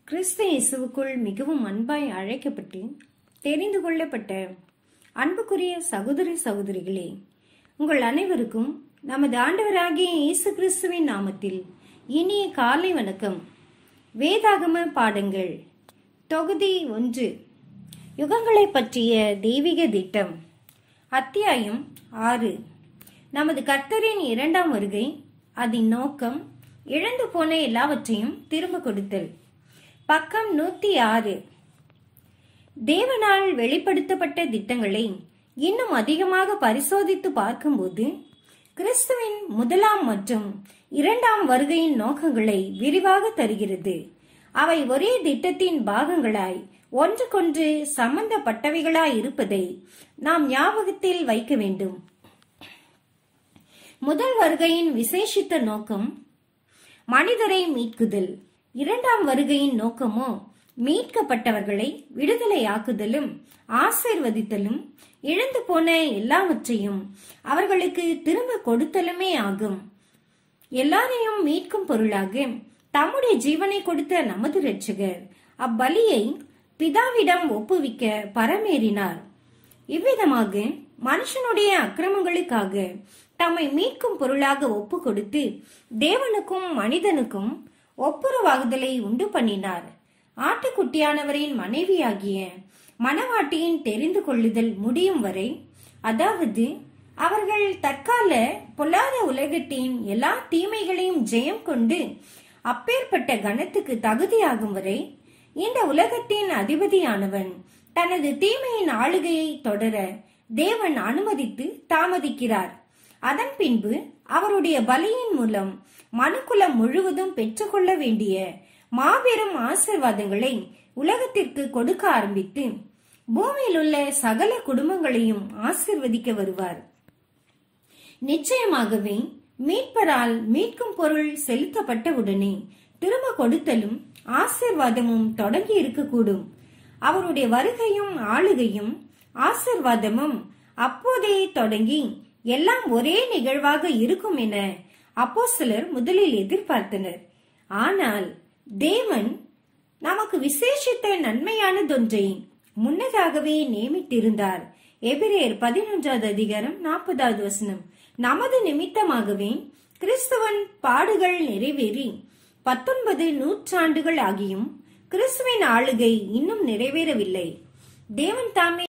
கிறிஸ்து இயேசுவுக்குள் மிகவும் அன்பாய் அழைக்கப்பட்டு தெரிந்து கொள்ளப்பட்ட அன்புக்குரிய சகோதர சகோதரிகளே உங்கள் அனைவருக்கும் நமது ஆண்டவராகிய இயேசு கிறிஸ்துவின் நாமத்தில் இனிய காலை வணக்கம் வேதாகம பாடங்கள் தொகுதி ஒன்று யுகங்களை பற்றிய தெய்வீக திட்டம் அத்தியாயம் ஆறு நமது கர்த்தரின் இரண்டாம் வருகை அதன் நோக்கம் இழந்து போன எல்லாவற்றையும் திரும்ப கொடுத்தல் பக்கம் நூத்தி ஆறு தேவனால் வெளிப்படுத்தப்பட்ட திட்டங்களை இன்னும் அதிகமாக பரிசோதித்து பார்க்கும்போது கிறிஸ்துவின் முதலாம் மற்றும் இரண்டாம் வருகையின் நோக்கங்களை விரிவாக தருகிறது அவை ஒரே திட்டத்தின் பாகங்களாய் ஒன்றுக்கொன்று சம்பந்தப்பட்டவைகளாய் இருப்பதை நாம் ஞாபகத்தில் வைக்க வேண்டும் முதல் வருகையின் விசேஷித்த நோக்கம் மனிதரை மீட்குதல் இரண்டாம் வருகையின் நோக்கமோ மீட்கப்பட்டவர்களை விடுதலையாக்குதலும் ஆசீர்வதித்தலும் இழந்து போன எல்லாவற்றையும் அவர்களுக்கு திரும்ப கொடுத்தலுமே ஆகும் எல்லாரையும் மீட்கும் பொருளாக தம்முடைய ஜீவனை கொடுத்த நமது இரட்சகர் அப்பலியை பிதாவிடம் ஒப்புவிக்க பரமேறினார் இவ்விதமாக மனுஷனுடைய அக்கிரமங்களுக்காக தம்மை மீட்கும் பொருளாக ஒப்பு கொடுத்து தேவனுக்கும் மனிதனுக்கும் ஒப்புரவாகுதலை உண்டு பண்ணினார் ஆட்டுக்குட்டியானவரின் மனைவியாகிய மணவாட்டியின் தெரிந்து கொள்ளுதல் முடியும் வரை அதாவது அவர்கள் தற்கால பொல்லாத உலகத்தின் எல்லா தீமைகளையும் ஜெயம் கொண்டு அப்பேற்பட்ட கணத்துக்கு தகுதியாகும் வரை இந்த உலகத்தின் அதிபதியானவன் தனது தீமையின் ஆளுகையை தொடர தேவன் அனுமதித்து தாமதிக்கிறார் அதன் பின்பு அவருடைய பலியின் மூலம் மனுக்குலம் முழுவதும் பெற்றுக்கொள்ள வேண்டிய மாபெரும் ஆசிர்வாதங்களை உலகத்திற்கு கொடுக்க ஆரம்பித்து பூமியில் உள்ள சகல குடும்பங்களையும் ஆசிர்வதிக்க வருவார் நிச்சயமாகவே மீட்பரால் மீட்கும் பொருள் செலுத்தப்பட்ட உடனே திரும்ப கொடுத்தலும் ஆசிர்வாதமும் தொடங்கி இருக்கக்கூடும் அவருடைய வருகையும் ஆளுகையும் ஆசிர்வாதமும் அப்போதே தொடங்கி எல்லாம் ஒரே நிகழ்வாக இருக்கும் என அப்போ சிலர் முதலில் எதிர்பார்த்தனர் ஆனால் தேவன் நமக்கு விசேஷித்த நன்மையானதொன்றை முன்னதாகவே நியமித்திருந்தார் எபிரேயர் பதினொன்றாவது அதிகாரம் நாற்பதாவது வசனம் நமது நிமித்தமாகவே கிறிஸ்துவன் பாடுகள் நிறைவேறி பத்தொன்பது நூற்றாண்டுகள் ஆகியும் கிறிஸ்துவின் ஆளுகை இன்னும் நிறைவேறவில்லை தேவன் தாமே